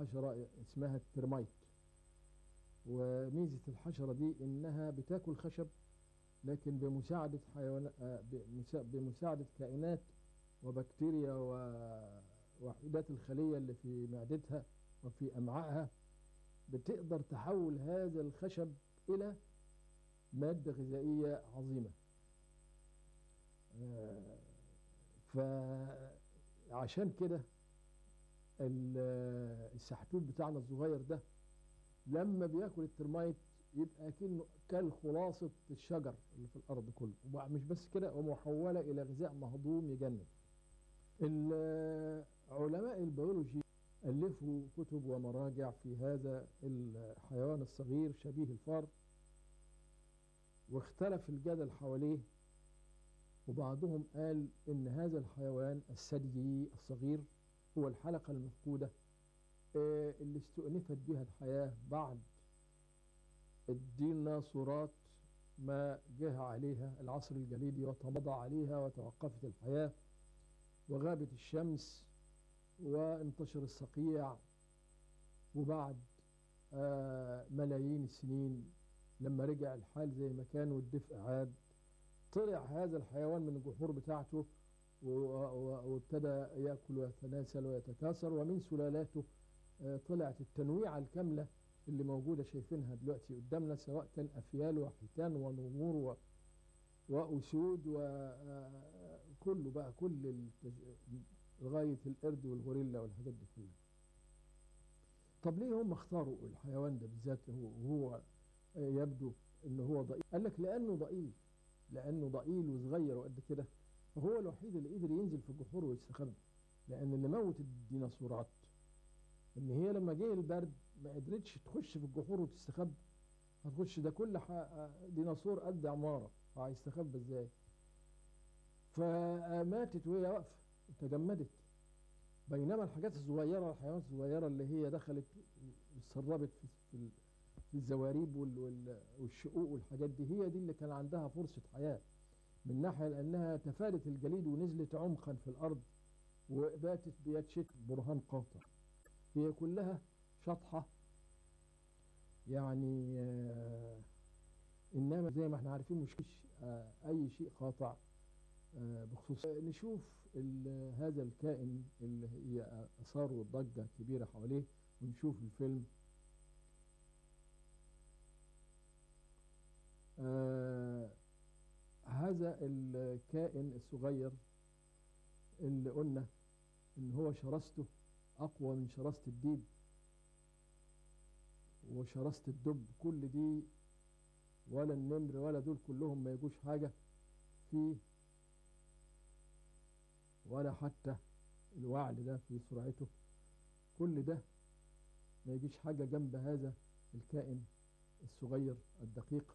حشرة اسمها الترمايت وميزة الحشرة دي إنها بتاكل خشب لكن بمساعدة حيوان آه، بمسا- بمساعدة كائنات وبكتيريا ووحيدات الخلية اللي في معدتها وفي أمعائها بتقدر تحول هذا الخشب إلى مادة غذائية عظيمة آه، فعشان كده ال- السحتوت بتاعنا الصغير ده لما بياكل الترمايت يبقى كأنه كل خلاصة الشجر اللي في الأرض كله ومش بس كده ومحولة إلى غذاء مهضوم يجنن ال- علماء البيولوجي ألفوا كتب ومراجع في هذا الحيوان الصغير شبيه الفار واختلف الجدل حواليه وبعضهم قال إن هذا الحيوان الثديي الصغير هو الحلقة المفقودة آه، اللي استؤنفت بها الحياة بعد الديناصورات ما جه عليها العصر الجليدي وتمضى عليها وتوقفت الحياة وغابت الشمس وانتشر الصقيع وبعد آه، ملايين السنين لما رجع الحال زي ما كان والدفء عاد طلع هذا الحيوان من الجحور بتاعته و- و- وابتدى يأكل ويتناسل ويتكاثر ومن سلالاته آه، طلعت التنويعة الكاملة اللي موجودة شايفينها دلوقتي قدامنا سواء كان أفيال وحيتان ونمور و... وأسود وكله بقى كل التج... لغاية القرد والغوريلا والحاجات دي كلها طب ليه هم اختاروا الحيوان ده بالذات هو وهو آه، يبدو ان هو ضئيل قال لك لانه ضئيل لانه ضئيل وصغير وقد كده فهو الوحيد اللي قدر ينزل في الجحور ويستخبى لان اللي موت الديناصورات ان هي لما جه البرد ما قدرتش تخش في الجحور وتستخبى هتخش ده كل ح- ديناصور قد عماره هيستخبى ازاي فماتت وهي واقفه تجمدت بينما الحاجات الصغيره الحيوانات الصغيره اللي هي دخلت اتسربت في في في الزواريب وال- وال- والشقوق والحاجات دي هي دي اللي كان عندها فرصه حياه من ناحيه لانها تفادت الجليد ونزلت عمقا في الارض وباتت بيد شك برهان قاطع هي كلها شطحة يعني آه، إنما زي ما احنا عارفين مش آه، أي شيء قاطع آه، بخصوص آه، نشوف ال- هذا الكائن اللي هي أثار ضجة كبيرة حواليه ونشوف الفيلم آه، هذا الكائن الصغير اللي قلنا إن هو شرسته أقوى من شراسة الديب وشراسة الدب كل دي ولا النمر ولا دول كلهم ما يجوش حاجة في ولا حتى الوعل ده في سرعته كل ده ما يجيش حاجة جنب هذا الكائن الصغير الدقيق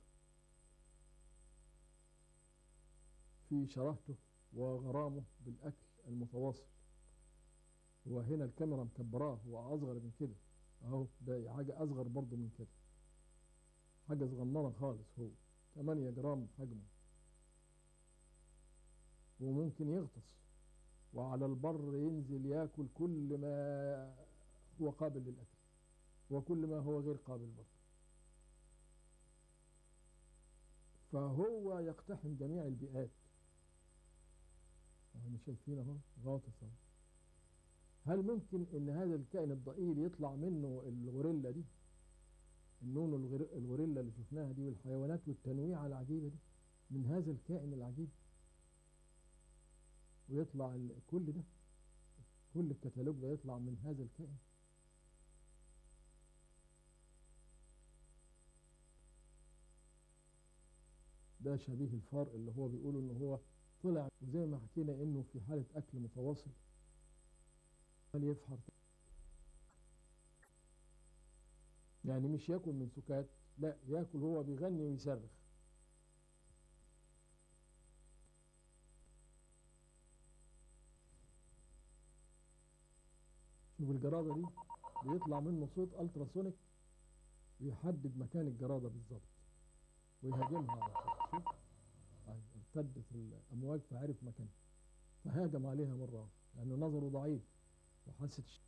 في شراهته وغرامه بالأكل المتواصل هو هنا الكاميرا مكبراه هو أصغر من كده أهو ده حاجة أصغر برضه من كده حاجة صغننة خالص هو 8 جرام حجمه وممكن يغطس وعلى البر ينزل ياكل كل ما هو قابل للأكل وكل ما هو غير قابل برضه فهو يقتحم جميع البيئات احنا شايفين اهو غاطس اهو هل ممكن ان هذا الكائن الضئيل يطلع منه الغوريلا دي النون الغر- الغوريلا اللي شفناها دي والحيوانات والتنويعة العجيبة دي من هذا الكائن العجيب ويطلع ال- كل ده كل الكتالوج ده يطلع من هذا الكائن ده شبيه الفار اللي هو بيقولوا ان هو طلع وزي ما حكينا انه في حالة اكل متواصل هل يفحر يعني مش ياكل من سكات لا ياكل هو بيغني ويصرخ شوف الجرادة دي بيطلع منه صوت التراسونيك يحدد مكان الجرادة بالظبط ويهاجمها على طول شوف أهي ارتدت الأمواج فعرف مكانها فهاجم عليها مرة واحدة لأنه نظره ضعيف وحست